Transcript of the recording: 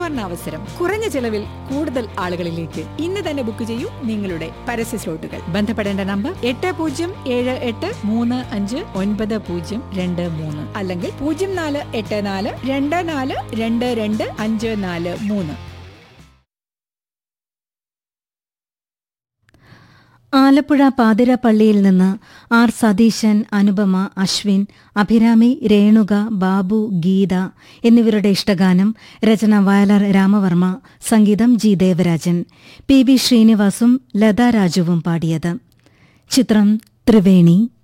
അവസരം കുറഞ്ഞ ചെലവിൽ കൂടുതൽ ആളുകളിലേക്ക് ഇന്ന് തന്നെ ബുക്ക് ചെയ്യൂ നിങ്ങളുടെ പരസ്യ സ്ലോട്ടുകൾ ബന്ധപ്പെടേണ്ട നമ്പർ എട്ട് പൂജ്യം ഏഴ് എട്ട് മൂന്ന് അഞ്ച് ഒൻപത് പൂജ്യം രണ്ട് മൂന്ന് അല്ലെങ്കിൽ പൂജ്യം നാല് എട്ട് നാല് രണ്ട് നാല് രണ്ട് രണ്ട് അഞ്ച് നാല് മൂന്ന് ആലപ്പുഴ പാതിരപ്പള്ളിയിൽ നിന്ന് ആർ സതീശൻ അനുപമ അശ്വിൻ അഭിരാമി രേണുക ബാബു ഗീത എന്നിവരുടെ ഇഷ്ടഗാനം രചന വയലാർ രാമവർമ്മ സംഗീതം ജി ദേവരാജൻ പി ബി ശ്രീനിവാസും ലതാ രാജുവും പാടിയത് ചിത്രം ത്രിവേണി